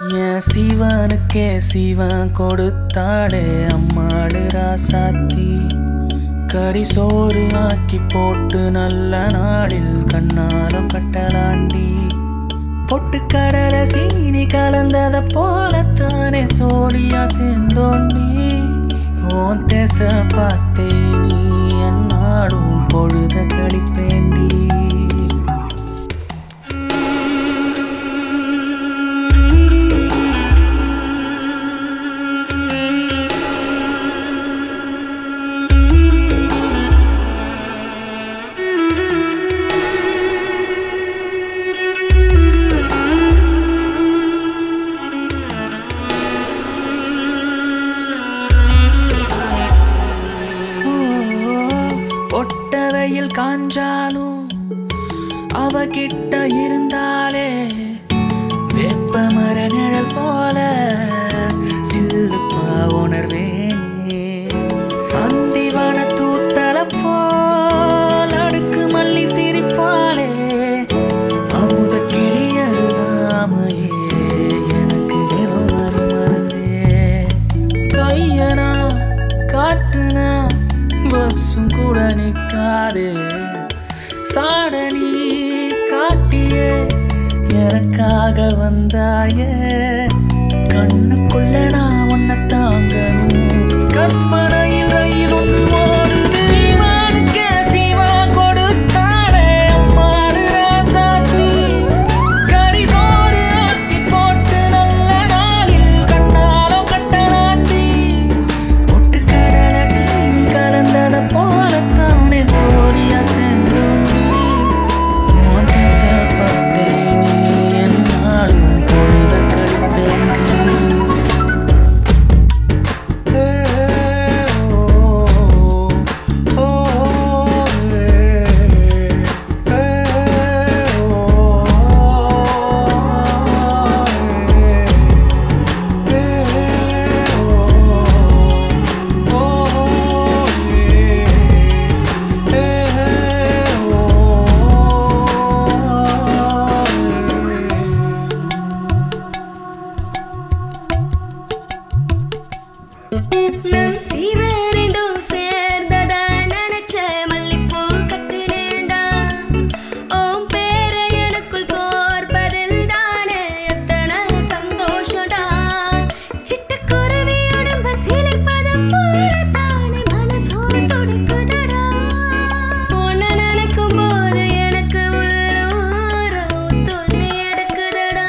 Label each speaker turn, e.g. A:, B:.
A: என் சிவனுக்கே சிவன் கொடுத்தாளே அம்மாடு ராசாத்தி கறி சோறு ஆக்கி போட்டு நல்ல நாளில் கண்ணாலம் கட்டலாண்டி பொட்டுக்கடல சீனி கலந்தத போலத்தானே சோழியா சேர்ந்தோண்டி ஓன் தேச பார்த்தே நீ என்னாடும் பொழுத கழிப்பேண்டி ஒட்ட வெயில் காஞ்சாலும் அவகிட்ட இருந்தாலே வெப்ப மர நிழல் போல சில்லுப்பா உணர்வேனே அந்திவன தூத்தல போல் அடுக்கு மல்லி சிரிப்பாலே அமுத கிளியருதாமையே எனக்கு தினம் வரும் மறந்தே கையனா காட்டுனா பஸ்ஸும் கூட நிற்காது சாடனி காட்டியே எனக்காக வந்தாயே கண்ணுக்குள்ள நான் உன்னை தாங்கணும் கற்பனையில் ரயில் ஒன்று ஓடுது சீமானுக்கே சீமா கொடுத்தாளே அம்மாடு ராசாத்தி கறி சோறு ஆக்கி போட்டு நல்ல நாளில் கண்ணாலம் கட்டலாட்டி பொட்டுக்கடல சீனி கலந்தத போலத்தானே சோழியா செந்தோண்டி உன் தேச பத்தே நீ என்னாலும் பொழுத கழிப்பேண்டி
B: நம் சீவரெண்டும் சேர்ந்ததா நினைச்ச மல்லிப்பூ கட்டினேண்டா ஓம் பேர எனக்குள் கோர்ப்பதில் தானே எத்தனை சந்தோஷடா சிட்டுக்குருவி உடம்ப சிலிர்ப்பதம் போல தானே மனசோடு துடிக்குதடா உன்னை நினைக்கும் போது எனக்கு உள்ளூர துணி எடுக்குதடா